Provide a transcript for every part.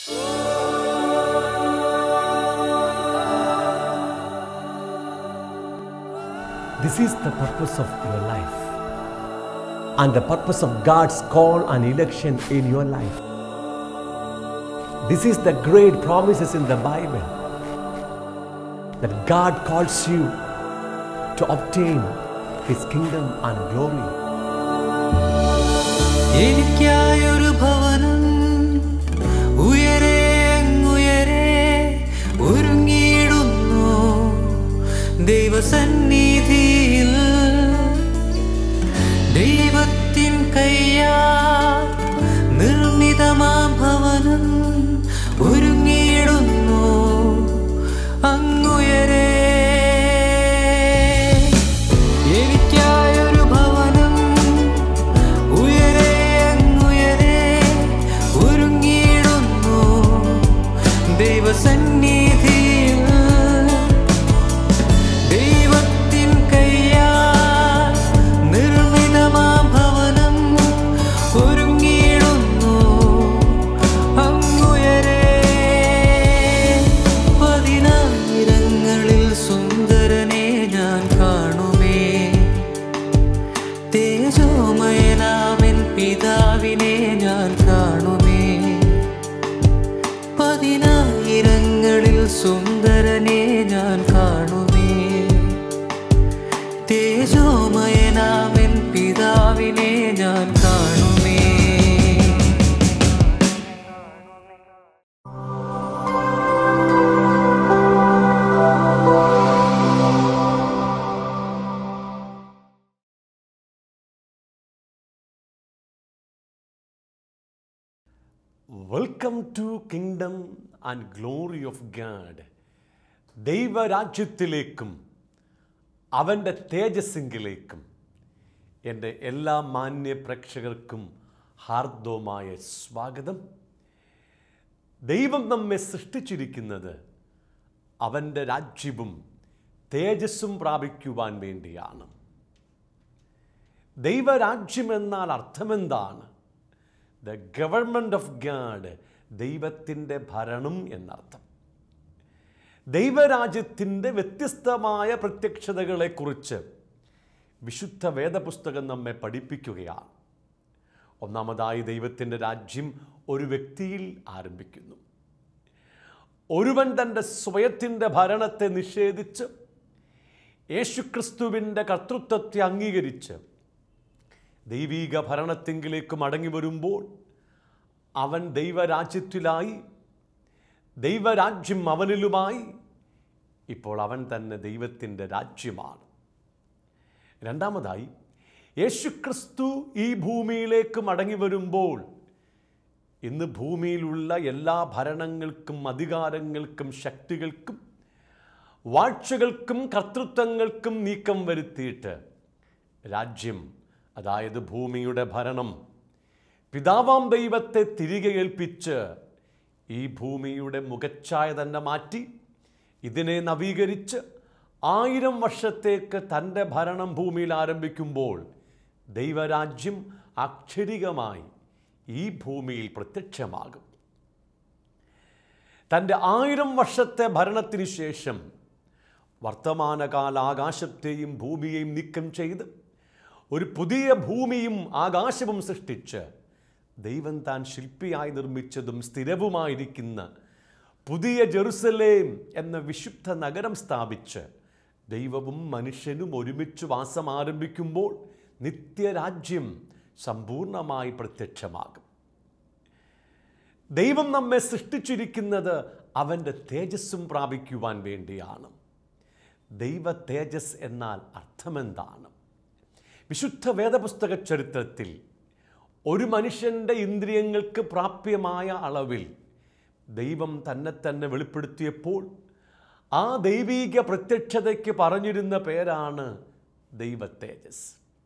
This is the purpose of your life and the purpose of God's call and election in your life. This is the great promises in the Bible that God calls you to obtain His kingdom and glory. എനിക്കായൊരു ഭവനം ഉയരെ അങ്ങുയരെ ഒരുങ്ങിയിടുന്നു ദൈവസന്നിധിയിൽ ദൈവത്തിൻ കയ്യാ നിർമ്മിതമാ ഭവനം ഒരുങ്ങിയിടുന്നു അങ്ങുയരെ എനിക്കായൊരു ഭവനം ഉയരെ അങ്ങുയരെ ഒരുങ്ങിയിടുന്നു ദൈവസന്നിധിയിൽ ദൈവത്തിൻ കയ്യാൽ നിർമ്മിതമാ ഭവനം ഒരുങ്ങിയിടുന്നു അങ്ങുയരെ പതിനായിരങ്ങളിൽ സുന്ദരനെ ഞാൻ കാണുമേ തേജോമയനാമൻ പിതാവിനെ ഞാൻ കാണുമേ പതിനായിരങ്ങളിൽ സുന്ദരനെ ഞാൻ കാണുമേ തേജോമയനാമൻ പിതാവിനെ ഞാൻ കാണുമേ welcome to kingdom and glory of God ദൈവരാജ്യത്തിലേക്കും അവൻ്റെ തേജസ്സിങ്കിലേക്കും എൻ്റെ എല്ലാ മാന്യ പ്രേക്ഷകർക്കും ഹാർദവമായ സ്വാഗതം ദൈവം നമ്മെ സൃഷ്ടിച്ചിരിക്കുന്നത് അവൻ്റെ രാജ്യവും തേജസ്സും പ്രാപിക്കുവാൻ വേണ്ടിയാണ് ദൈവരാജ്യം എന്നാൽ അർത്ഥമെന്താണ് ദ ഗവൺമെൻറ് ഓഫ് ഗാഡ് ദൈവത്തിൻ്റെ ഭരണം എന്നർത്ഥം ദൈവരാജ്യത്തിൻ്റെ വ്യത്യസ്തമായ പ്രത്യക്ഷതകളെക്കുറിച്ച് വിശുദ്ധ വേദപുസ്തകം നമ്മെ പഠിപ്പിക്കുകയാണ് ഒന്നാമതായി ദൈവത്തിൻ്റെ രാജ്യം ഒരു വ്യക്തിയിൽ ആരംഭിക്കുന്നു ഒരുവൻ തൻ്റെ സ്വയത്തിൻ്റെ ഭരണത്തെ നിഷേധിച്ച് യേശുക്രിസ്തുവിൻ്റെ കർത്തൃത്വത്തെ അംഗീകരിച്ച് ദൈവീക ഭരണത്തെങ്കിലേക്ക് മടങ്ങി വരുമ്പോൾ അവൻ ദൈവരാജ്യത്തിലായി ദൈവരാജ്യം അവനിലുമായി ഇപ്പോൾ അവൻ തന്നെ ദൈവത്തിൻ്റെ രാജ്യമാണ് രണ്ടാമതായി യേശുക്രിസ്തു ഈ ഭൂമിയിലേക്ക് മടങ്ങി വരുമ്പോൾ ഇന്ന് ഭൂമിയിലുള്ള എല്ലാ ഭരണങ്ങൾക്കും അധികാരങ്ങൾക്കും ശക്തികൾക്കും വാഴ്ചകൾക്കും കർത്തൃത്വങ്ങൾക്കും നീക്കം വരുത്തിയിട്ട് രാജ്യം അതായത് ഭൂമിയുടെ ഭരണം പിതാവാം ദൈവത്തെ തിരികെ ഏൽപ്പിച്ച് ഈ ഭൂമിയുടെ മുഖച്ഛായ തന്നെ മാറ്റി ഇതിനെ നവീകരിച്ച് ആയിരം വർഷത്തേക്ക് തൻ്റെ ഭരണം ഭൂമിയിൽ ആരംഭിക്കുമ്പോൾ ദൈവരാജ്യം അക്ഷരികമായി ഈ ഭൂമിയിൽ പ്രത്യക്ഷമാകും തൻ്റെ ആയിരം വർഷത്തെ ഭരണത്തിന് ശേഷം വർത്തമാനകാല ആകാശത്തെയും ഭൂമിയെയും നീക്കം ചെയ്ത് ഒരു പുതിയ ഭൂമിയും ആകാശവും സൃഷ്ടിച്ച് ദൈവം താൻ ശില്പിയായി നിർമ്മിച്ചതും സ്ഥിരവുമായിരിക്കുന്ന പുതിയ ജെറുസലേം എന്ന വിശുദ്ധ നഗരം സ്ഥാപിച്ച് ദൈവവും മനുഷ്യനും ഒരുമിച്ച് വാസം ആരംഭിക്കുമ്പോൾ നിത്യരാജ്യം സമ്പൂർണമായി പ്രത്യക്ഷമാകും ദൈവം നമ്മെ സൃഷ്ടിച്ചിരിക്കുന്നത് അവൻ്റെ തേജസ്സും പ്രാപിക്കുവാൻ വേണ്ടിയാണ് ദൈവ തേജസ് എന്നാൽ അർത്ഥമെന്താണ് വിശുദ്ധ വേദപുസ്തക ചരിത്രത്തിൽ ഒരു മനുഷ്യൻ്റെ ഇന്ദ്രിയങ്ങൾക്ക് പ്രാപ്യമായ അളവിൽ ദൈവം തന്നെ തന്നെ വെളിപ്പെടുത്തിയപ്പോൾ ആ ദൈവീക പ്രത്യക്ഷതയ്ക്ക് പറഞ്ഞിരുന്ന പേരാണ് ദൈവ തേജസ്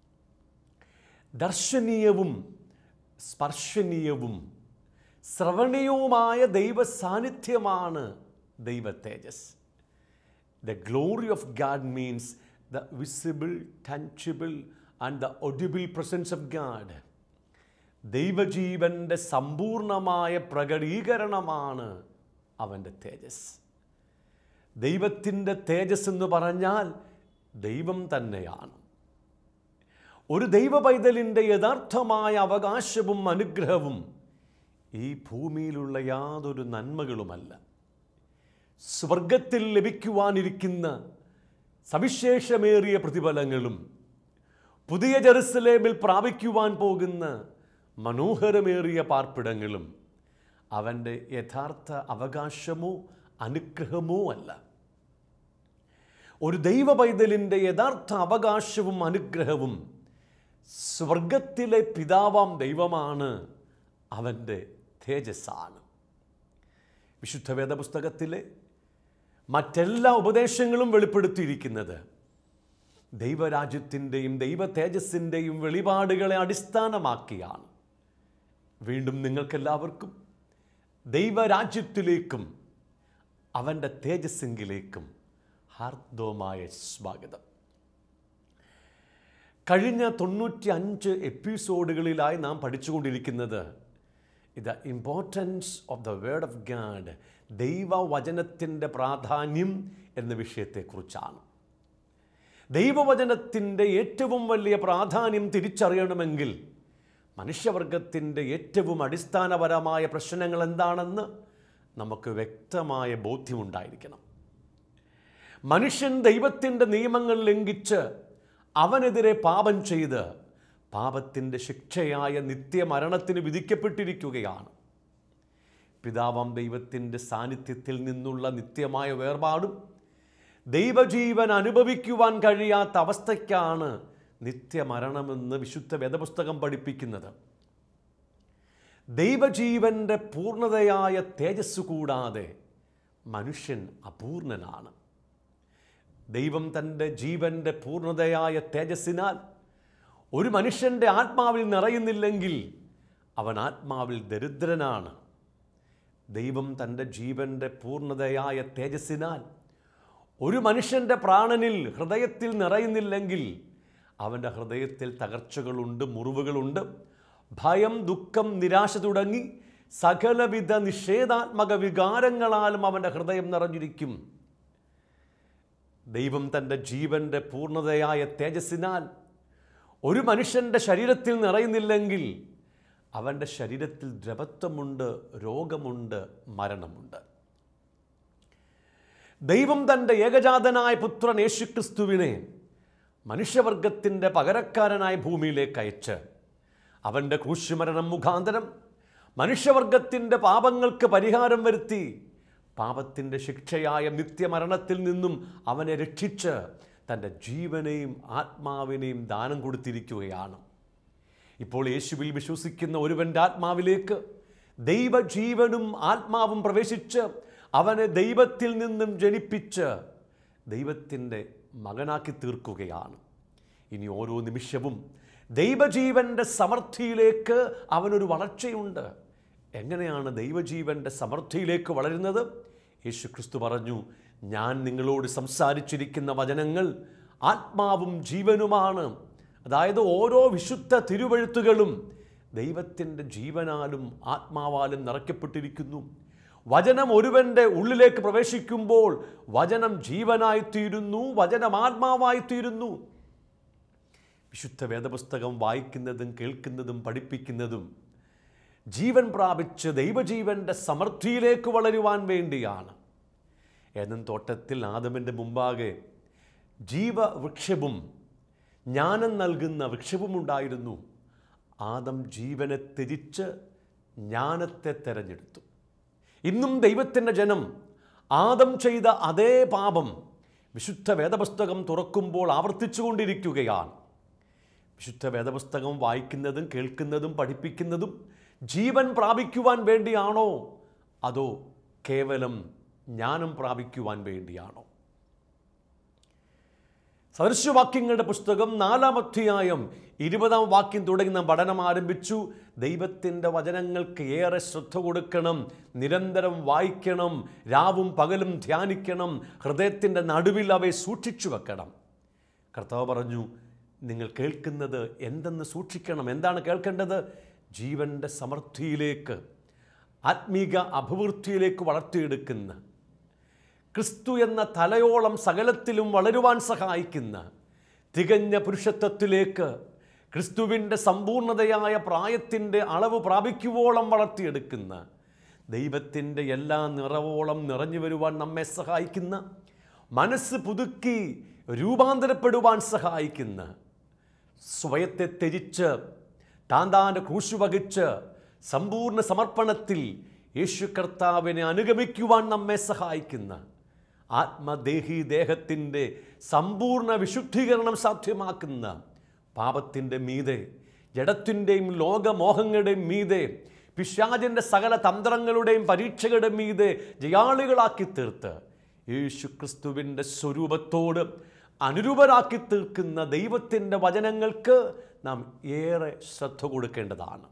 ദർശനീയവും സ്പർശനീയവും ശ്രവണീയവുമായ ദൈവ സാന്നിധ്യമാണ് ദൈവ തേജസ് the glory of God means the visible tangible and the audible presence of God ദൈവജീവൻ്റെ സമ്പൂർണമായ പ്രകടീകരണമാണ് അവൻ്റെ തേജസ് ദൈവത്തിൻ്റെ തേജസ് എന്ന് പറഞ്ഞാൽ ദൈവം തന്നെയാണ് ഒരു ദൈവ പൈതലിൻ്റെ യഥാർത്ഥമായ അവകാശവും അനുഗ്രഹവും ഈ ഭൂമിയിലുള്ള യാതൊരു നന്മകളുമല്ല സ്വർഗത്തിൽ ലഭിക്കുവാനിരിക്കുന്ന സവിശേഷമേറിയ പ്രതിഫലങ്ങളും പുതിയ ജെറുസലേമിൽ പ്രാപിക്കുവാൻ പോകുന്ന മനോഹരമേറിയ പാർപ്പിടങ്ങളും അവൻ്റെ യഥാർത്ഥ അവകാശമോ അനുഗ്രഹമോ അല്ല ഒരു ദൈവ പൈതലിൻ്റെ യഥാർത്ഥ അവകാശവും അനുഗ്രഹവും സ്വർഗത്തിലെ പിതാവാം ദൈവമാണ് അവൻ്റെ തേജസ്സാണ് വിശുദ്ധ വേദപുസ്തകത്തിലെ മറ്റെല്ലാ ഉപദേശങ്ങളും വെളിപ്പെടുത്തിയിരിക്കുന്നത് ദൈവരാജ്യത്തിൻ്റെയും ദൈവ തേജസ്സിൻ്റെയും വെളിപാടുകളെ അടിസ്ഥാനമാക്കിയാണ് വീണ്ടും നിങ്ങൾക്കെല്ലാവർക്കും ദൈവരാജ്യത്തിലേക്കും അവൻ്റെ തേജസ്സിങ്കിലേക്കും ഹാർദവമായ സ്വാഗതം കഴിഞ്ഞ തൊണ്ണൂറ്റി അഞ്ച് എപ്പിസോഡുകളിലായി നാം പഠിച്ചുകൊണ്ടിരിക്കുന്നത് ഇത് importance of the word of God ദൈവവചനത്തിൻ്റെ പ്രാധാന്യം എന്ന വിഷയത്തെക്കുറിച്ചാണ് ദൈവവചനത്തിൻ്റെ ഏറ്റവും വലിയ പ്രാധാന്യം തിരിച്ചറിയണമെങ്കിൽ മനുഷ്യവർഗത്തിൻ്റെ ഏറ്റവും അടിസ്ഥാനപരമായ പ്രശ്നങ്ങൾ എന്താണെന്ന് നമുക്ക് വ്യക്തമായ ബോധ്യമുണ്ടായിരിക്കണം മനുഷ്യൻ ദൈവത്തിൻ്റെ നിയമങ്ങൾ ലംഘിച്ച് അവനെതിരെ പാപം ചെയ്ത് പാപത്തിൻ്റെ ശിക്ഷയായ നിത്യമരണത്തിന് വിധിക്കപ്പെട്ടിരിക്കുകയാണ് പിതാവാം ദൈവത്തിൻ്റെ സാന്നിധ്യത്തിൽ നിന്നുള്ള നിത്യമായ വേർപാടും ദൈവജീവൻ അനുഭവിക്കുവാൻ കഴിയാത്ത അവസ്ഥയ്ക്കാണ് നിത്യമരണമെന്ന് വിശുദ്ധ വേദപുസ്തകം പഠിപ്പിക്കുന്നത് ദൈവജീവൻ്റെ പൂർണ്ണതയായ തേജസ് കൂടാതെ മനുഷ്യൻ അപൂർണനാണ് ദൈവം തൻ്റെ ജീവൻ്റെ പൂർണ്ണതയായ തേജസ്സിനാൽ ഒരു മനുഷ്യൻ്റെ ആത്മാവിൽ നിറയുന്നില്ലെങ്കിൽ അവൻ ആത്മാവിൽ ദരിദ്രനാണ് ദൈവം തൻ്റെ ജീവൻ്റെ പൂർണ്ണതയായ തേജസ്സിനാൽ ഒരു മനുഷ്യൻ്റെ പ്രാണനിൽ ഹൃദയത്തിൽ നിറയുന്നില്ലെങ്കിൽ അവൻ്റെ ഹൃദയത്തിൽ തകർച്ചകളുണ്ട് മുറിവുകളുണ്ട് ഭയം ദുഃഖം നിരാശ തുടങ്ങി സകലവിധ നിഷേധാത്മക വികാരങ്ങളാലും അവൻ്റെ ഹൃദയം നിറഞ്ഞിരിക്കും ദൈവം തൻ്റെ ജീവൻ്റെ പൂർണ്ണതയായ തേജസ്സിനാൽ ഒരു മനുഷ്യൻ്റെ ശരീരത്തിൽ നിറയുന്നില്ലെങ്കിൽ അവൻ്റെ ശരീരത്തിൽ ദ്രവത്വമുണ്ട് രോഗമുണ്ട് മരണമുണ്ട് ദൈവം തൻ്റെ ഏകജാതനായ പുത്രൻ യേശുക്രിസ്തുവിനെ മനുഷ്യവർഗത്തിൻ്റെ പകരക്കാരനായ ഭൂമിയിലേക്ക് അയച്ച് അവൻ്റെ ക്രൂശുമരണം മുഖാന്തരം മനുഷ്യവർഗത്തിൻ്റെ പാപങ്ങൾക്ക് പരിഹാരം വരുത്തി പാപത്തിൻ്റെ ശിക്ഷയായ നിത്യമരണത്തിൽ നിന്നും അവനെ രക്ഷിച്ച് തൻ്റെ ജീവനെയും ആത്മാവിനെയും ദാനം കൊടുത്തിരിക്കുകയാണ് ഇപ്പോൾ യേശുവിൽ വിശ്വസിക്കുന്ന ഒരുവൻ്റെ ആത്മാവിലേക്ക് ദൈവജീവനും ആത്മാവും പ്രവേശിച്ച് അവനെ ദൈവത്തിൽ നിന്നും ജനിപ്പിച്ച് ദൈവത്തിൻ്റെ മകനാക്കി തീർക്കുകയാണ് ഇനി ഓരോ നിമിഷവും ദൈവജീവൻ്റെ സമൃദ്ധിയിലേക്ക് അവനൊരു വളർച്ചയുണ്ട് എങ്ങനെയാണ് ദൈവജീവൻ്റെ സമൃദ്ധിയിലേക്ക് വളരുന്നത് യേശു ക്രിസ്തു പറഞ്ഞു ഞാൻ നിങ്ങളോട് സംസാരിച്ചിരിക്കുന്ന വചനങ്ങൾ ആത്മാവും ജീവനുമാണ് അതായത് ഓരോ വിശുദ്ധ തിരുവഴുത്തുകളും ദൈവത്തിൻ്റെ ജീവനാലും ആത്മാവാലും നിറയ്ക്കപ്പെട്ടിരിക്കുന്നു വചനം ഒരുവൻ്റെ ഉള്ളിലേക്ക് പ്രവേശിക്കുമ്പോൾ വചനം ജീവനായിത്തീരുന്നു വചനം ആത്മാവായിത്തീരുന്നു വിശുദ്ധ വേദപുസ്തകം വായിക്കുന്നതും കേൾക്കുന്നതും പഠിപ്പിക്കുന്നതും ജീവൻ പ്രാപിച്ച് ദൈവജീവൻ്റെ സമൃദ്ധിയിലേക്ക് വളരുവാൻ വേണ്ടിയാണ് ഏതൻ തോട്ടത്തിൽ ആദമിൻ്റെ മുമ്പാകെ ജീവവൃക്ഷവും ജ്ഞാനം നൽകുന്ന വൃക്ഷവുമുണ്ടായിരുന്നു ആദം ജീവനെ ത്യജിച്ച് ജ്ഞാനത്തെ തെരഞ്ഞെടുത്തു ഇന്നും ദൈവത്തിൻ്റെ ജനം ആദം ചെയ്ത അതേ പാപം വിശുദ്ധ വേദപുസ്തകം തുറക്കുമ്പോൾ ആവർത്തിച്ചുകൊണ്ടിരിക്കുകയാണ് വിശുദ്ധ വേദപുസ്തകം വായിക്കുന്നതും കേൾക്കുന്നതും പഠിപ്പിക്കുന്നതും ജീവൻ പ്രാപിക്കുവാൻ വേണ്ടിയാണോ അതോ കേവലം ജ്ഞാനം പ്രാപിക്കുവാൻ വേണ്ടിയാണോ സദൃശ്യവാക്യങ്ങളുടെ പുസ്തകം നാലാം അധ്യായം ഇരുപതാം വാക്യം തുടങ്ങി നാം പഠനം ആരംഭിച്ചു ദൈവത്തിൻ്റെ വചനങ്ങൾക്ക് ഏറെ ശ്രദ്ധ കൊടുക്കണം നിരന്തരം വായിക്കണം രാവും പകലും ധ്യാനിക്കണം ഹൃദയത്തിൻ്റെ നടുവിൽ അവയെ സൂക്ഷിച്ചു വെക്കണം കർത്താവ് പറഞ്ഞു നിങ്ങൾ കേൾക്കുന്നത് എന്തെന്ന് സൂക്ഷിക്കണം എന്താണ് കേൾക്കേണ്ടത് ജീവൻ്റെ സമൃദ്ധിയിലേക്ക് ആത്മീക അഭിവൃദ്ധിയിലേക്ക് വളർത്തിയെടുക്കുന്ന ക്രിസ്തു എന്ന തലയോളം സകലത്തിലും വളരുവാൻ സഹായിക്കുന്ന തികഞ്ഞ പുരുഷത്വത്തിലേക്ക് ക്രിസ്തുവിൻ്റെ സമ്പൂർണതയായ പ്രായത്തിൻ്റെ അളവ് പ്രാപിക്കുവോളം വളർത്തിയെടുക്കുന്ന ദൈവത്തിൻ്റെ എല്ലാ നിറവോളം നിറഞ്ഞു വരുവാൻ നമ്മെ സഹായിക്കുന്ന മനസ്സ് പുതുക്കി രൂപാന്തരപ്പെടുവാൻ സഹായിക്കുന്ന സ്വയത്തെ ത്യജിച്ച് താൻ താൻ്റെ ക്രൂശു വഹിച്ച് സമ്പൂർണ്ണ സമർപ്പണത്തിൽ യേശു കർത്താവിനെ അനുഗമിക്കുവാൻ നമ്മെ സഹായിക്കുന്ന ആത്മദേഹി ദേഹത്തിൻ്റെ സമ്പൂർണ്ണ വിശുദ്ധീകരണം സാധ്യമാക്കുന്ന പാപത്തിൻ്റെ മീതെ ജഡത്തിൻ്റെയും ലോകമോഹങ്ങളുടെയും മീതെ പിശാചിൻ്റെ സകല തന്ത്രങ്ങളുടെയും പരീക്ഷകളുടെ മീതെ ജയാളികളാക്കി തീർത്ത് യേശു ക്രിസ്തുവിൻ്റെ സ്വരൂപത്തോട് അനുരൂപരാക്കി തീർക്കുന്ന ദൈവത്തിൻ്റെ വചനങ്ങൾക്ക് നാം ഏറെ ശ്രദ്ധ കൊടുക്കേണ്ടതാണ്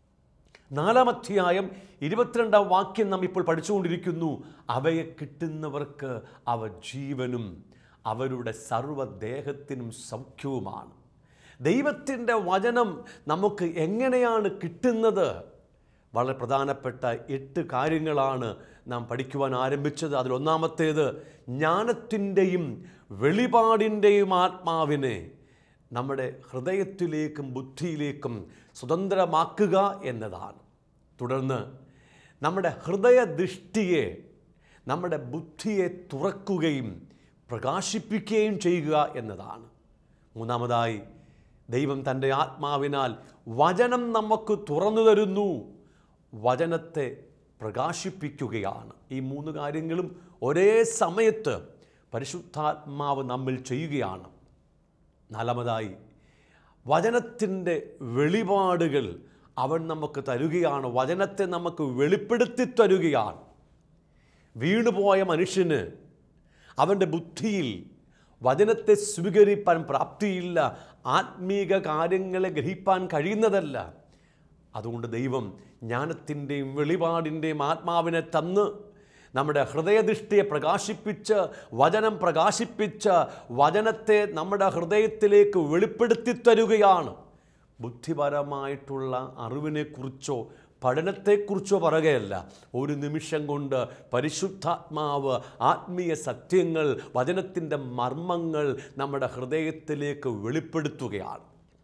നാലാം അധ്യായം ഇരുപത്തിരണ്ടാം വാക്യം നാം ഇപ്പോൾ പഠിച്ചുകൊണ്ടിരിക്കുന്നു അവയെ കിട്ടുന്നവർക്ക് അവ ജീവനും അവരുടെ സർവ്വദേഹത്തിനും സൗഖ്യവുമാണ് ദൈവത്തിൻ്റെ വചനം നമുക്ക് എങ്ങനെയാണ് കിട്ടുന്നത് വളരെ പ്രധാനപ്പെട്ട എട്ട് കാര്യങ്ങളാണ് നാം പഠിക്കുവാൻ ആരംഭിച്ചത് അതിലൊന്നാമത്തേത് ജ്ഞാനത്തിൻ്റെയും വെളിപാടിൻ്റെയും ആത്മാവിനെ നമ്മുടെ ഹൃദയത്തിലേക്കും ബുദ്ധിയിലേക്കും സ്വതന്ത്രമാക്കുക എന്നതാണ് തുടർന്ന് നമ്മുടെ ഹൃദയദൃഷ്ടിയെ നമ്മുടെ ബുദ്ധിയെ തുറക്കുകയും പ്രകാശിപ്പിക്കുകയും ചെയ്യുക എന്നതാണ് മൂന്നാമതായി ദൈവം തൻ്റെ ആത്മാവിനാൽ വചനം നമുക്ക് തുറന്നു തരുന്നു വചനത്തെ പ്രകാശിപ്പിക്കുകയാണ് ഈ മൂന്ന് കാര്യങ്ങളും ഒരേ സമയത്ത് പരിശുദ്ധാത്മാവ് നമ്മിൽ ചെയ്യുകയാണ് നാലാമതായി വചനത്തിൻ്റെ വെളിപാടുകൾ അവൻ നമുക്ക് തരുകയാണ് വചനത്തെ നമുക്ക് വെളിപ്പെടുത്തി തരുകയാണ് വീണുപോയ മനുഷ്യന് അവൻ്റെ ബുദ്ധിയിൽ വചനത്തെ സ്വീകരിപ്പാൻ പ്രാപ്തിയില്ല ആത്മീക കാര്യങ്ങളെ ഗ്രഹിപ്പാൻ കഴിയുന്നതല്ല അതുകൊണ്ട് ദൈവം ജ്ഞാനത്തിൻ്റെയും വെളിപാടിൻ്റെയും ആത്മാവിനെ തന്ന് നമ്മുടെ ഹൃദയദൃഷ്ടിയെ പ്രകാശിപ്പിച്ച് വചനം പ്രകാശിപ്പിച്ച് വചനത്തെ നമ്മുടെ ഹൃദയത്തിലേക്ക് വെളിപ്പെടുത്തി തരുകയാണ് ബുദ്ധിപരമായിട്ടുള്ള അറിവിനെക്കുറിച്ചോ പഠനത്തെക്കുറിച്ചോ പറയുകയല്ല ഒരു നിമിഷം കൊണ്ട് പരിശുദ്ധാത്മാവ് ആത്മീയ സത്യങ്ങൾ വചനത്തിൻ്റെ മർമ്മങ്ങൾ നമ്മുടെ ഹൃദയത്തിലേക്ക് വെളിപ്പെടുത്തുകയാണ്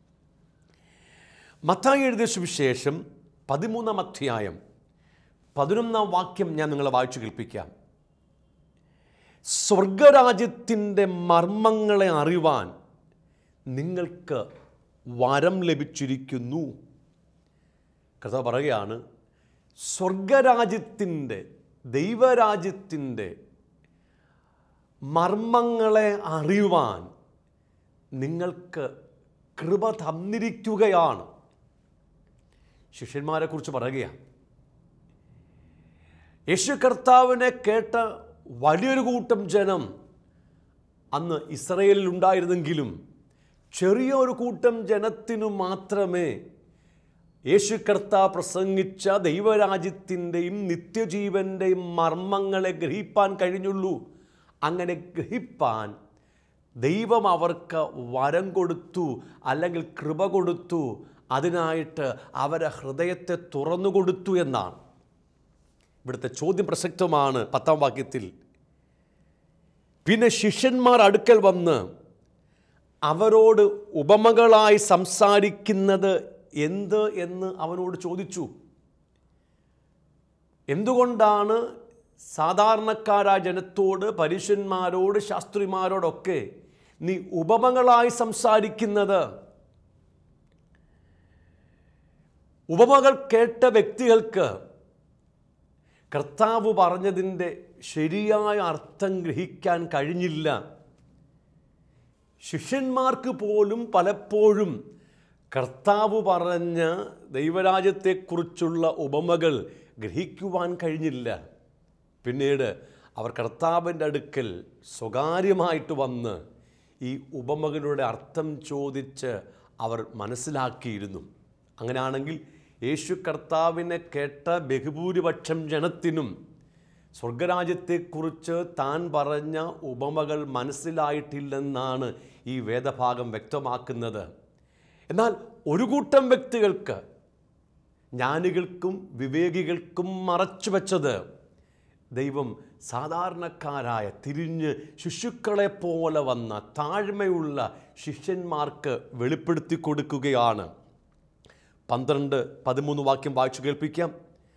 മത്തായി എഴുതിയ സുവിശേഷം പതിമൂന്നാം അധ്യായം പതിനൊന്നാം വാക്യം ഞാൻ നിങ്ങളെ വായിച്ചു കേൾപ്പിക്കാം സ്വർഗരാജ്യത്തിൻ്റെ മർമ്മങ്ങളെ അറിവാൻ നിങ്ങൾക്ക് വരം ലഭിച്ചിരിക്കുന്നു കഥ പറയുകയാണ് സ്വർഗരാജ്യത്തിൻ്റെ ദൈവരാജ്യത്തിൻ്റെ മർമ്മങ്ങളെ അറിയുവാൻ നിങ്ങൾക്ക് കൃപ തന്നിരിക്കുകയാണ് ശിഷ്യന്മാരെക്കുറിച്ച് പറയുകയാണ് യേശു കർത്താവിനെ കേട്ട വലിയൊരു കൂട്ടം ജനം അന്ന് ഇസ്രയേലിൽ ഉണ്ടായിരുന്നെങ്കിലും ചെറിയൊരു കൂട്ടം ജനത്തിനു മാത്രമേ യേശു കർത്താവ് പ്രസംഗിച്ച ദൈവരാജ്യത്തിൻ്റെയും നിത്യജീവൻ്റെയും മർമ്മങ്ങളെ ഗ്രഹിപ്പാൻ കഴിഞ്ഞുള്ളൂ അങ്ങനെ ഗ്രഹിപ്പാൻ ദൈവം അവർക്ക് വരം കൊടുത്തു അല്ലെങ്കിൽ കൃപ കൊടുത്തു അതിനായിട്ട് അവരെ ഹൃദയത്തെ തുറന്നു കൊടുത്തു എന്നാണ് ഇവിടുത്തെ ചോദ്യം പ്രസക്തമാണ് പത്താം വാക്യത്തിൽ പിന്നെ ശിഷ്യന്മാർ അടുക്കൽ വന്ന് അവരോട് ഉപമകളായി സംസാരിക്കുന്നത് എന്ത് എന്ന് അവനോട് ചോദിച്ചു എന്തുകൊണ്ടാണ് സാധാരണക്കാരായ ജനത്തോട് പരീശന്മാരോട് ശാസ്ത്രിമാരോടൊക്കെ നീ ഉപമകളായി സംസാരിക്കുന്നത് ഉപമകൾ കേട്ട വ്യക്തികൾക്ക് കർത്താവ് പറഞ്ഞതിൻ്റെ ശരിയായ അർത്ഥം ഗ്രഹിക്കാൻ കഴിഞ്ഞില്ല ശിഷ്യന്മാർക്ക് പോലും പലപ്പോഴും കർത്താവ് പറഞ്ഞ ദൈവരാജ്യത്തെക്കുറിച്ചുള്ള ഉപമകൾ ഗ്രഹിക്കുവാൻ കഴിഞ്ഞില്ല പിന്നീട് അവർ കർത്താവിൻ്റെ അടുക്കൽ സ്വകാര്യമായിട്ട് വന്ന് ഈ ഉപമകളുടെ അർത്ഥം ചോദിച്ച് അവർ മനസ്സിലാക്കിയിരുന്നു അങ്ങനെയാണെങ്കിൽ യേശു കർത്താവിനെ കേട്ട ബഹുഭൂരിപക്ഷം ജനത്തിനും സ്വർഗരാജ്യത്തെക്കുറിച്ച് താൻ പറഞ്ഞ ഉപമകൾ മനസ്സിലായിട്ടില്ലെന്നാണ് ഈ വേദഭാഗം വ്യക്തമാക്കുന്നത് എന്നാൽ ഒരു കൂട്ടം വ്യക്തികൾക്ക് ജ്ഞാനികൾക്കും വിവേകികൾക്കും മറച്ചു വെച്ചത് ദൈവം സാധാരണക്കാരായ തിരിഞ്ഞ് ശിശുക്കളെ പോലെ വന്ന താഴ്മയുള്ള ശിഷ്യന്മാർക്ക് വെളിപ്പെടുത്തി കൊടുക്കുകയാണ് പന്ത്രണ്ട് പതിമൂന്ന് വാക്യം വായിച്ചു കേൾപ്പിക്കാം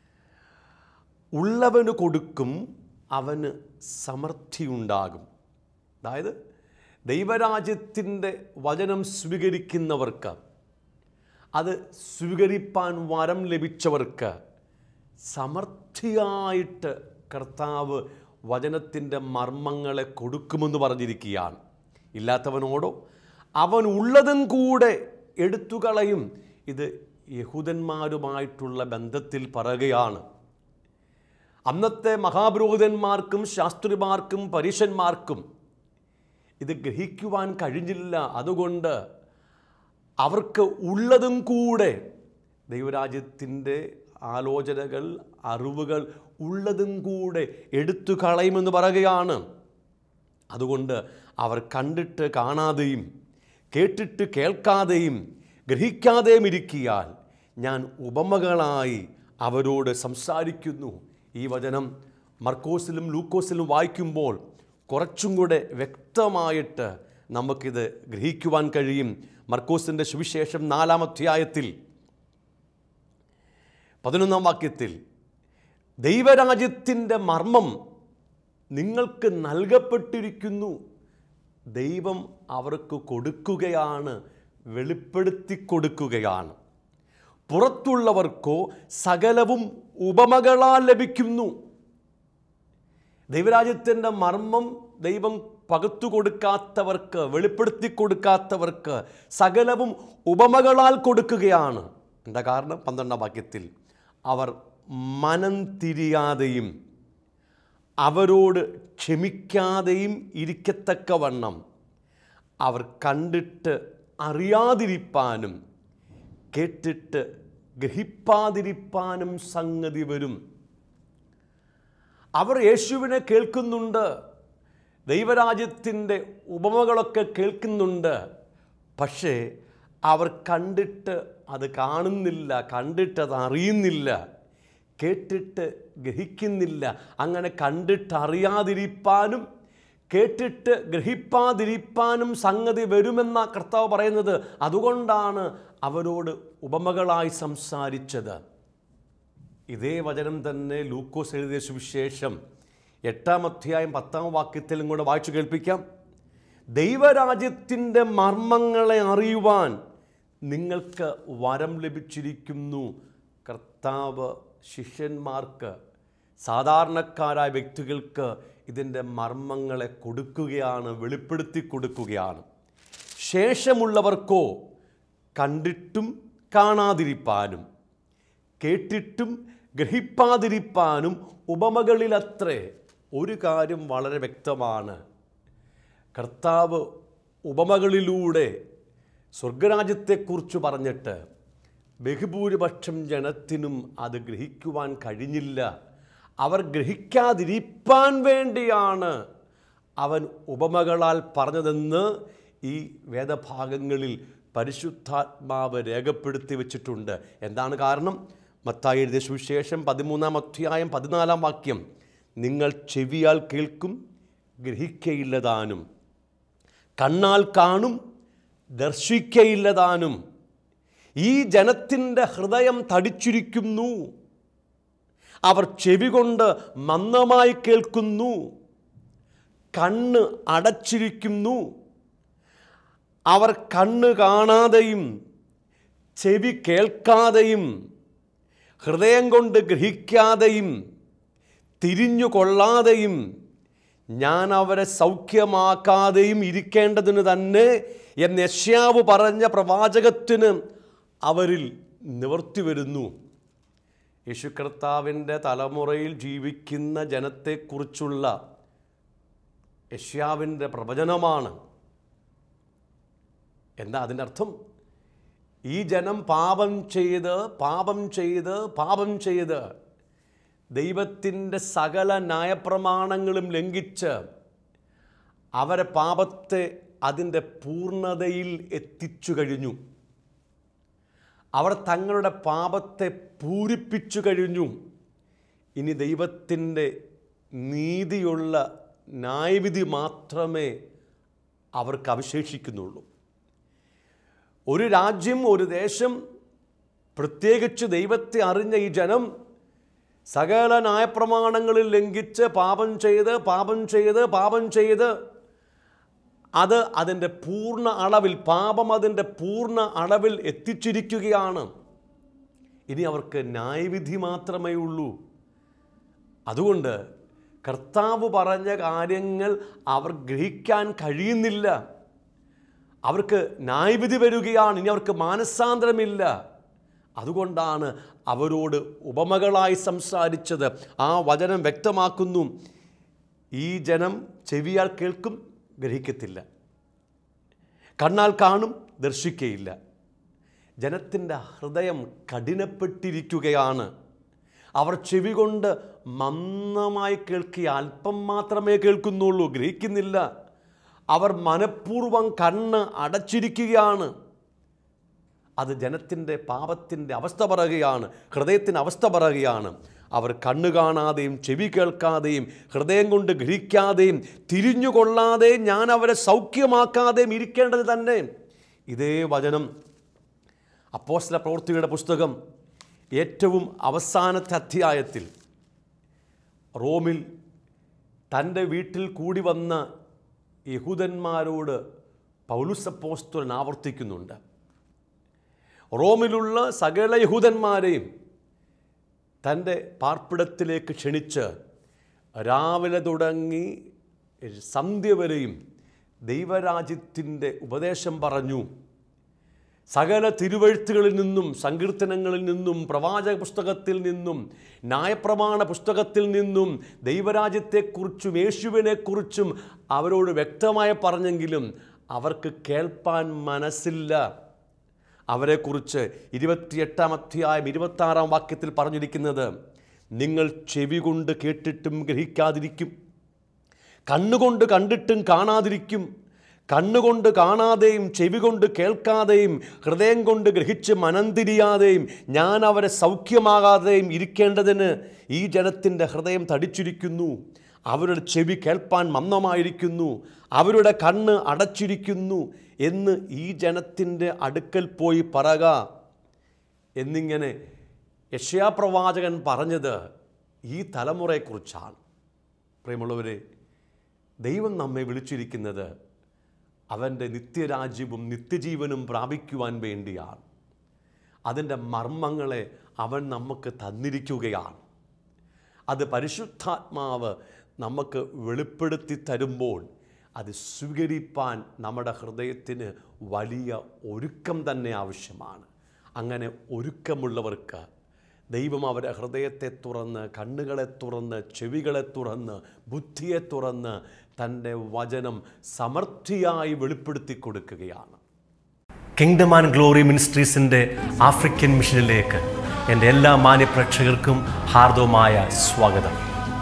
ഉള്ളവന് കൊടുക്കും അവന് സമൃദ്ധിയുണ്ടാകും അതായത് ദൈവരാജ്യത്തിൻ്റെ വചനം സ്വീകരിക്കുന്നവർക്ക് അത് സ്വീകരിപ്പാൻ വരം ലഭിച്ചവർക്ക് സമൃദ്ധിയായിട്ട് കർത്താവ് വചനത്തിൻ്റെ മർമ്മങ്ങളെ കൊടുക്കുമെന്ന് പറഞ്ഞിരിക്കുകയാണ് ഇല്ലാത്തവനോടോ അവൻ ഉള്ളതും കൂടെ എടുത്തുകളയും ഇത് യഹൂദന്മാരുമായിട്ടുള്ള ബന്ധത്തിൽ പറയുകയാണ് അന്നത്തെ മഹാപുരോഹിതന്മാർക്കും ശാസ്ത്രിമാർക്കും പരീശന്മാർക്കും ഇത് ഗ്രഹിക്കുവാൻ കഴിഞ്ഞില്ല അതുകൊണ്ട് അവർക്ക് ഉള്ളതും കൂടെ ദൈവരാജ്യത്തിൻ്റെ ആലോചനകൾ അറിവുകൾ ഉള്ളതും കൂടെ എടുത്തു കളയുമെന്ന് പറയുകയാണ് അതുകൊണ്ട് അവർ കണ്ടിട്ട് കാണാതെയും കേട്ടിട്ട് കേൾക്കാതെയും ഗ്രഹിക്കാതെയും ഇരിക്കിയാൽ ഞാൻ ഉപമകളായി അവരോട് സംസാരിക്കുന്നു ഈ വചനം മർക്കോസിലും ലൂക്കോസിലും വായിക്കുമ്പോൾ കുറച്ചും കൂടെ വ്യക്തമായിട്ട് നമുക്കിത് ഗ്രഹിക്കുവാൻ കഴിയും മർക്കോസിൻ്റെ സുവിശേഷം നാലാം അധ്യായത്തിൽ പതിനൊന്നാം വാക്യത്തിൽ ദൈവരാജ്യത്തിൻ്റെ മർമ്മം നിങ്ങൾക്ക് നൽകപ്പെട്ടിരിക്കുന്നു ദൈവം അവർക്ക് കൊടുക്കുകയാണ് വെളിപ്പെടുത്തി കൊടുക്കുകയാണ് പുറത്തുള്ളവർക്കോ സകലവും ഉപമകളാൽ ലഭിക്കുന്നു ദൈവരാജ്യത്തിൻ്റെ മർമ്മം ദൈവം പകർത്തു കൊടുക്കാത്തവർക്ക് വെളിപ്പെടുത്തി കൊടുക്കാത്തവർക്ക് സകലവും ഉപമകളാൽ കൊടുക്കുകയാണ് എന്താ കാരണം പന്ത്രണ്ടാം വാക്യത്തിൽ അവർ മനം തിരിയാതെയും അവരോട് ക്ഷമിക്കാതെയും ഇരിക്കത്തക്കവണ്ണം അവർ കണ്ടിട്ട് അറിയാതിരിപ്പാനും കേട്ടിട്ട് ഗ്രഹിപ്പാതിരിപ്പാനും സംഗതി വരും അവർ യേശുവിനെ കേൾക്കുന്നുണ്ട് ദൈവരാജ്യത്തിൻ്റെ ഉപമകളൊക്കെ കേൾക്കുന്നുണ്ട് പക്ഷേ അവർ കണ്ടിട്ട് അത് കാണുന്നില്ല കണ്ടിട്ട് അത് അറിയുന്നില്ല കേട്ടിട്ട് ഗ്രഹിക്കുന്നില്ല അങ്ങനെ കണ്ടിട്ട് അറിയാതിരിപ്പാനും കേട്ടിട്ട് ഗ്രഹിപ്പാതിരിപ്പാനും സംഗതി വരുമെന്ന കർത്താവ് പറയുന്നത് അതുകൊണ്ടാണ് അവരോട് ഉപമകളായി സംസാരിച്ചത് ഇതേ വചനം തന്നെ ലൂക്കോസ് എഴുതിയ സുവിശേഷം എട്ടാം അധ്യായം പത്താം വാക്യത്തിലും കൂടെ വായിച്ചു കേൾപ്പിക്കാം ദൈവരാജ്യത്തിൻ്റെ മർമ്മങ്ങളെ അറിയുവാൻ നിങ്ങൾക്ക് വരം ലഭിച്ചിരിക്കുന്നു കർത്താവ് ശിഷ്യന്മാർക്ക് സാധാരണക്കാരായ വ്യക്തികൾക്ക് ഇതിൻ്റെ മർമ്മങ്ങളെ കൊടുക്കുകയാണ് വെളിപ്പെടുത്തി കൊടുക്കുകയാണ് ശേഷമുള്ളവർക്കോ കണ്ടിട്ടും കാണാതിരിപ്പാനും കേട്ടിട്ടും ഗ്രഹിപ്പാതിരിപ്പാനും ഉപമകളിലത്രേ ഒരു കാര്യം വളരെ വ്യക്തമാണ് കർത്താവ് ഉപമകളിലൂടെ സ്വർഗരാജ്യത്തെക്കുറിച്ച് പറഞ്ഞിട്ട് ബഹുഭൂരിപക്ഷം ജനത്തിനും അത് ഗ്രഹിക്കുവാൻ കഴിഞ്ഞില്ല അവർ ഗ്രഹിക്കാതിരിപ്പാൻ വേണ്ടിയാണ് അവൻ ഉപമകളാൽ പറഞ്ഞതെന്ന് ഈ വേദഭാഗങ്ങളിൽ പരിശുദ്ധാത്മാവ് രേഖപ്പെടുത്തി വച്ചിട്ടുണ്ട് എന്താണ് കാരണം മത്തായി എഴുതിയ സുവിശേഷം പതിമൂന്നാം അധ്യായം പതിനാലാം വാക്യം നിങ്ങൾ ചെവിയാൽ കേൾക്കും ഗ്രഹിക്കയില്ലതാനും കണ്ണാൽ കാണും ദർശിക്കയില്ലതാനും ഈ ജനത്തിൻ്റെ ഹൃദയം തടിച്ചിരിക്കുന്നു അവർ ചെവി കൊണ്ട് മന്ദമായി കേൾക്കുന്നു കണ്ണ് അടച്ചിരിക്കുന്നു അവർ കണ്ണ് കാണാതെയും ചെവി കേൾക്കാതെയും ഹൃദയം കൊണ്ട് ഗ്രഹിക്കാതെയും തിരിഞ്ഞു കൊള്ളാതെയും ഞാൻ അവരെ സൗഖ്യമാക്കാതെയും ഇരിക്കേണ്ടതിന് തന്നെ എന്ന് യശ്യാവ് പറഞ്ഞ പ്രവാചകത്തിന് അവരിൽ നിവർത്തി വരുന്നു യേശു കർത്താവിൻ്റെ തലമുറയിൽ ജീവിക്കുന്ന ജനത്തെക്കുറിച്ചുള്ള യശ്യാവിൻ്റെ പ്രവചനമാണ് എന്താ അതിൻ്റെ അർത്ഥം ഈ ജനം പാപം ചെയ്ത് പാപം ചെയ്ത് പാപം ചെയ്ത് ദൈവത്തിൻ്റെ സകല ന്യായപ്രമാണങ്ങളും ലംഘിച്ച് അവരെ പാപത്തെ അതിൻ്റെ പൂർണ്ണതയിൽ എത്തിച്ചു കഴിഞ്ഞു അവർ തങ്ങളുടെ പാപത്തെ പൂരിപ്പിച്ചു കഴിഞ്ഞു ഇനി ദൈവത്തിൻ്റെ നീതിയുള്ള ന്യായവിധി മാത്രമേ അവർക്ക് അവശേഷിക്കുന്നുള്ളൂ ഒരു രാജ്യം ഒരു ദേശം പ്രത്യേകിച്ച് ദൈവത്തെ അറിഞ്ഞ ഈ ജനം സകല ന്യായപ്രമാണങ്ങളിൽ ലംഘിച്ച് പാപം ചെയ്ത് പാപം ചെയ്ത് പാപം ചെയ്ത് അത് അതിൻ്റെ പൂർണ്ണ അളവിൽ പാപം അതിൻ്റെ പൂർണ്ണ അളവിൽ എത്തിച്ചിരിക്കുകയാണ് ഇനി അവർക്ക് ന്യായവിധി മാത്രമേ ഉള്ളൂ അതുകൊണ്ട് കർത്താവ് പറഞ്ഞ കാര്യങ്ങൾ അവർ ഗ്രഹിക്കാൻ കഴിയുന്നില്ല അവർക്ക് ന്യായവിധി വരികയാണ് ഇനി അവർക്ക് മാനസാന്തരമില്ല അതുകൊണ്ടാണ് അവരോട് ഉപമകളായി സംസാരിച്ചത് ആ വചനം വ്യക്തമാക്കുന്നു ഈ ജനം ചെവിയാൽ കേൾക്കും ഗ്രഹിക്കത്തില്ല കണ്ണാൽ കാണും ദർശിക്കയില്ല ജനത്തിൻ്റെ ഹൃദയം കഠിനപ്പെട്ടിരിക്കുകയാണ് അവർ ചെവി കൊണ്ട് മന്ദമായി കേൾക്കുക അല്പം മാത്രമേ കേൾക്കുന്നുള്ളൂ ഗ്രഹിക്കുന്നില്ല അവർ മനഃപൂർവ്വം കണ്ണ് അടച്ചിരിക്കുകയാണ് അത് ജനത്തിൻ്റെ പാപത്തിൻ്റെ അവസ്ഥ പറയുകയാണ് ഹൃദയത്തിൻ്റെ അവസ്ഥ പറയുകയാണ് അവർ കണ്ണു കാണാതെയും ചെവി കേൾക്കാതെയും ഹൃദയം കൊണ്ട് ഗ്രഹിക്കാതെയും തിരിഞ്ഞുകൊള്ളാതെയും ഞാൻ അവരെ സൗഖ്യമാക്കാതെയും ഇരിക്കേണ്ടത് തന്നെ ഇതേ വചനം അപ്പോസ്ല പ്രവൃത്തിയുടെ പുസ്തകം ഏറ്റവും അവസാനത്തെ അധ്യായത്തിൽ റോമിൽ തൻ്റെ വീട്ടിൽ കൂടി വന്ന യഹൂദന്മാരോട് പൗലുസപ്പോസ്തുലൻ ആവർത്തിക്കുന്നുണ്ട് റോമിലുള്ള സകല യഹൂദന്മാരെയും തൻ്റെ പാർപ്പിടത്തിലേക്ക് ക്ഷണിച്ച് രാവിലെ തുടങ്ങി സന്ധ്യ വരെയും ദൈവരാജ്യത്തിൻ്റെ ഉപദേശം പറഞ്ഞു സകല തിരുവഴുത്തുകളിൽ നിന്നും സങ്കീർത്തനങ്ങളിൽ നിന്നും പ്രവാചക പുസ്തകത്തിൽ നിന്നും ന്യായപ്രമാണ പുസ്തകത്തിൽ നിന്നും ദൈവരാജ്യത്തെക്കുറിച്ചും യേശുവിനെക്കുറിച്ചും അവരോട് വ്യക്തമായി പറഞ്ഞെങ്കിലും അവർക്ക് കേൾപ്പാൻ മനസ്സില്ല അവരെക്കുറിച്ച് ഇരുപത്തിയെട്ടാം അധ്യായം ഇരുപത്താറാം വാക്യത്തിൽ പറഞ്ഞിരിക്കുന്നത് നിങ്ങൾ ചെവി കൊണ്ട് കേട്ടിട്ടും ഗ്രഹിക്കാതിരിക്കും കണ്ണുകൊണ്ട് കണ്ടിട്ടും കാണാതിരിക്കും കണ്ണുകൊണ്ട് കാണാതെയും ചെവി കൊണ്ട് കേൾക്കാതെയും ഹൃദയം കൊണ്ട് ഗ്രഹിച്ച് മനംതിരിയാതെയും ഞാൻ അവരെ സൗഖ്യമാകാതെയും ഇരിക്കേണ്ടതിന് ഈ ജനത്തിൻ്റെ ഹൃദയം തടിച്ചിരിക്കുന്നു അവരുടെ ചെവി കേൾപ്പാൻ മന്ദമായിരിക്കുന്നു അവരുടെ കണ്ണ് അടച്ചിരിക്കുന്നു എന്ന് ഈ ജനത്തിൻ്റെ അടുക്കൽ പോയി പറക എന്നിങ്ങനെ യക്ഷയാപ്രവാചകൻ പറഞ്ഞത് ഈ തലമുറയെക്കുറിച്ചാണ് പ്രിയമുള്ളവരെ ദൈവം നമ്മെ വിളിച്ചിരിക്കുന്നത് അവൻ്റെ നിത്യരാജ്യവും നിത്യജീവനും പ്രാപിക്കുവാൻ വേണ്ടിയാണ് അതിൻ്റെ മർമ്മങ്ങളെ അവൻ നമുക്ക് തന്നിരിക്കുകയാണ് അത് പരിശുദ്ധാത്മാവ് നമുക്ക് വെളിപ്പെടുത്തി തരുമ്പോൾ അത് സ്വീകരിപ്പാൻ നമ്മുടെ ഹൃദയത്തിന് വലിയ ഒരുക്കം തന്നെ ആവശ്യമാണ് അങ്ങനെ ഒരുക്കമുള്ളവർക്ക് ദൈവം അവരുടെ ഹൃദയത്തെ തുറന്ന് കണ്ണുകളെ തുറന്ന് ചെവികളെ തുറന്ന് ബുദ്ധിയെ തുറന്ന് തൻ്റെ വചനം സമൃദ്ധിയായി വെളിപ്പെടുത്തി കൊടുക്കുകയാണ് കിങ്ഡം ആൻഡ് ഗ്ലോറി മിനിസ്ട്രീസിൻ്റെ ആഫ്രിക്കൻ മിഷനിലേക്ക് എൻ്റെ എല്ലാ മാന്യപ്രേക്ഷകർക്കും ഹാർദവമായ സ്വാഗതം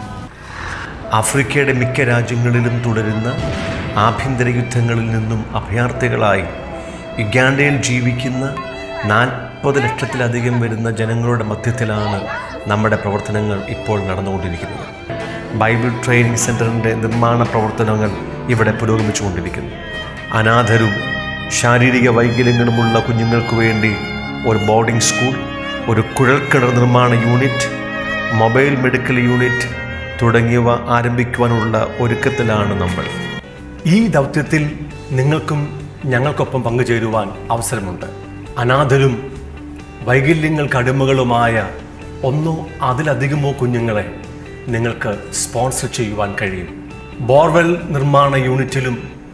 ആഫ്രിക്കയുടെ മിക്ക രാജ്യങ്ങളിലും തുടരുന്ന ആഭ്യന്തര യുദ്ധങ്ങളിൽ നിന്നും അഭയാർത്ഥികളായി യുഗാണ്ടയിൽ ജീവിക്കുന്ന നാൽപ്പത് ലക്ഷത്തിലധികം വരുന്ന ജനങ്ങളുടെ മധ്യത്തിലാണ് നമ്മുടെ പ്രവർത്തനങ്ങൾ ഇപ്പോൾ നടന്നുകൊണ്ടിരിക്കുന്നത് ബൈബിൾ ട്രെയിനിങ് സെൻറ്ററിൻ്റെ നിർമ്മാണ പ്രവർത്തനങ്ങൾ ഇവിടെ പുരോഗമിച്ചുകൊണ്ടിരിക്കുന്നു അനാഥരും ശാരീരിക വൈകല്യങ്ങളുമുള്ള കുഞ്ഞുങ്ങൾക്ക് വേണ്ടി ഒരു ബോർഡിംഗ് സ്കൂൾ ഒരു കുഴൽക്കിണർ നിർമ്മാണ യൂണിറ്റ് മൊബൈൽ മെഡിക്കൽ യൂണിറ്റ് തുടങ്ങിയവ ആരംഭിക്കുവാനുള്ള ഒരുക്കത്തിലാണ് നമ്മൾ ഈ ദൗത്യത്തിൽ നിങ്ങൾക്കും ഞങ്ങൾക്കൊപ്പം പങ്കുചേരുവാൻ അവസരമുണ്ട് അനാഥരും വൈകല്യങ്ങൾക്ക് അടിമകളുമായ ഒന്നോ അതിലധികമോ കുഞ്ഞുങ്ങളെ നിങ്ങൾക്ക് സ്പോൺസർ ചെയ്യുവാൻ കഴിയും ബോർവെൽ നിർമ്മാണ യൂണിറ്റിലും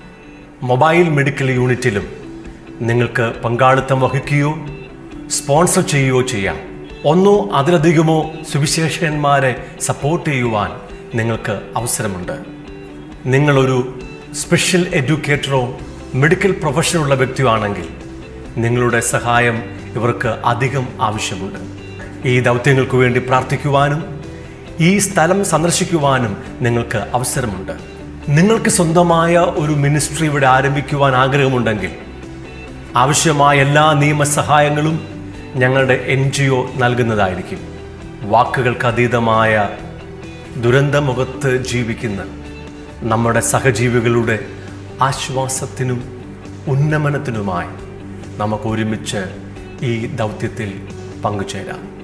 മൊബൈൽ മെഡിക്കൽ യൂണിറ്റിലും നിങ്ങൾക്ക് പങ്കാളിത്തം വഹിക്കുകയോ സ്പോൺസർ ചെയ്യുകയോ ചെയ്യാം ഒന്നോ അതിലധികമോ സുവിശേഷന്മാരെ സപ്പോർട്ട് ചെയ്യുവാൻ നിങ്ങൾക്ക് അവസരമുണ്ട് നിങ്ങളൊരു സ്പെഷ്യൽ എഡ്യൂക്കേറ്ററോ മെഡിക്കൽ പ്രൊഫഷനുള്ള വ്യക്തിയോ ആണെങ്കിൽ നിങ്ങളുടെ സഹായം ഇവർക്ക് അധികം ആവശ്യമുണ്ട് ഈ ദൗത്യങ്ങൾക്ക് വേണ്ടി പ്രാർത്ഥിക്കുവാനും ഈ സ്ഥലം സന്ദർശിക്കുവാനും നിങ്ങൾക്ക് അവസരമുണ്ട് നിങ്ങൾക്ക് സ്വന്തമായ ഒരു മിനിസ്ട്രി ഇവിടെ ആരംഭിക്കുവാൻ ആഗ്രഹമുണ്ടെങ്കിൽ ആവശ്യമായ എല്ലാ നിയമസഹായങ്ങളും ഞങ്ങളുടെ എൻ ജി ഒ നൽകുന്നതായിരിക്കും വാക്കുകൾക്ക് അതീതമായ ദുരന്തമുഖത്ത് ജീവിക്കുന്ന നമ്മുടെ സഹജീവികളുടെ ആശ്വാസത്തിനും ഉന്നമനത്തിനുമായി നമുക്ക് ഒരുമിച്ച് ഈ ദൗത്യത്തിൽ പങ്കുചേരാം